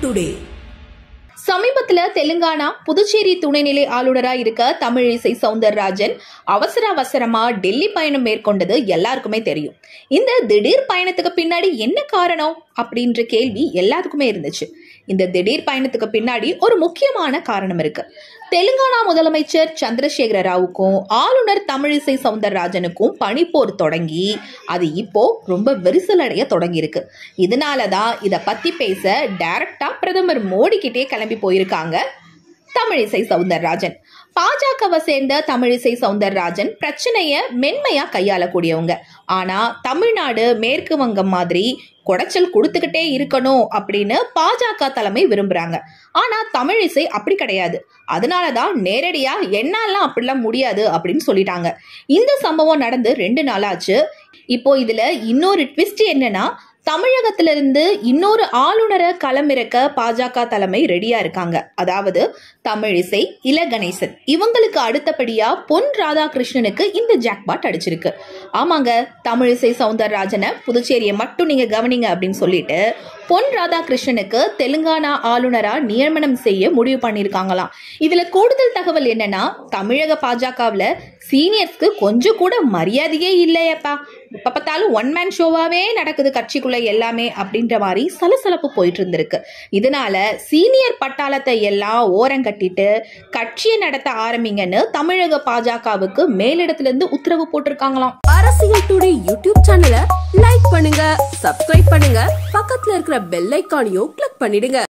today சமீபத்துல தெலுங்கானா புதுச்சேரி துணைநிலை ஆளுநரா இருக்க தமிழிசை சவுந்தரராஜன் அவசர அவசரமா டெல்லி பயணம் மேற்கொண்டது எல்லாருக்குமே தெரியும் இந்த திடீர் பயணத்துக்கு பின்னாடி என்ன காரணம் அப்படின்ற கேள்வி எல்லாத்துக்குமே இருந்துச்சு இந்த திடீர் பயணத்துக்கு பின்னாடி ஒரு முக்கியமான காரணம் இருக்கு தெலுங்கானா முதலமைச்சர் சந்திரசேகர ராவுக்கும் ஆளுநர் தமிழிசை சவுந்தரராஜனுக்கும் பனிப்போர் தொடங்கி அது இப்போ ரொம்ப விரிசலடைய தொடங்கி இருக்கு இதனாலதான் இத பத்தி பேச டைரக்டா பிரதமர் மோடி கிட்டே கிளம்பி போயிருக்காங்க தமிழிசை சவுந்தரராஜன் பாஜகவை சேர்ந்த தமிழிசை சவுந்தரராஜன் பிரச்சனைய மென்மையா கையாளக்கூடியவங்க ஆனா தமிழ்நாடு மேற்கு வங்கம் மாதிரி குடைச்சல் கொடுத்துக்கிட்டே இருக்கணும் அப்படின்னு பாஜக தலைமை விரும்புறாங்க ஆனா தமிழிசை அப்படி கிடையாது அதனாலதான் நேரடியா என்னாலாம் அப்படிலாம் முடியாது அப்படின்னு சொல்லிட்டாங்க இந்த சம்பவம் நடந்து ரெண்டு நாளாச்சு இப்போ இதுல இன்னொரு ட்விஸ்ட் என்னன்னா தமிழகத்திலிருந்து இன்னொரு ஆளுநரை களமிறக்க பாஜக தலைமை ரெடியா இருக்காங்க அதாவது தமிழிசை இல கணேசன் இவங்களுக்கு அடுத்தபடியா பொன் ராதாகிருஷ்ணனுக்கு இந்த ஜாக்பாட் அடிச்சிருக்கு ஆமாங்க தமிழிசை சவுந்தரராஜனை புதுச்சேரியை மட்டும் நீங்க கவனிங்க அப்படின்னு சொல்லிட்டு பொன் ராதாகிருஷ்ணனுக்கு தெலுங்கானா ஆளுநரா நியமனம் செய்ய முடிவு பண்ணிருக்காங்களாம் இதுல கூடுதல் தகவல் என்னன்னா தமிழக பாஜகவுல சீனியர்ஸ்க்கு கொஞ்சம் கூட மரியாதையே இல்லையப்பா இப்ப பார்த்தாலும் ஒன் மேன் ஷோவாவே நடக்குது கட்சிக்குள்ள எல்லாமே அப்படின்ற மாதிரி சலசலப்பு போயிட்டு இருந்திருக்கு இதனால சீனியர் பட்டாளத்தை எல்லாம் ஓரங்கட்டிட்டு கட்சியை நடத்த ஆரம்பிங்கன்னு தமிழக பாஜகவுக்கு மேலிடத்துல இருந்து உத்தரவு போட்டிருக்காங்களாம் அரசியல் டுடே யூடியூப் சேனலை லைக் பண்ணுங்க சப்ஸ்கிரைப் பண்ணுங்க பக்கத்துல இருக்கிற பெல் ஐக்கானையும் கிளிக் பண்ணிடுங்க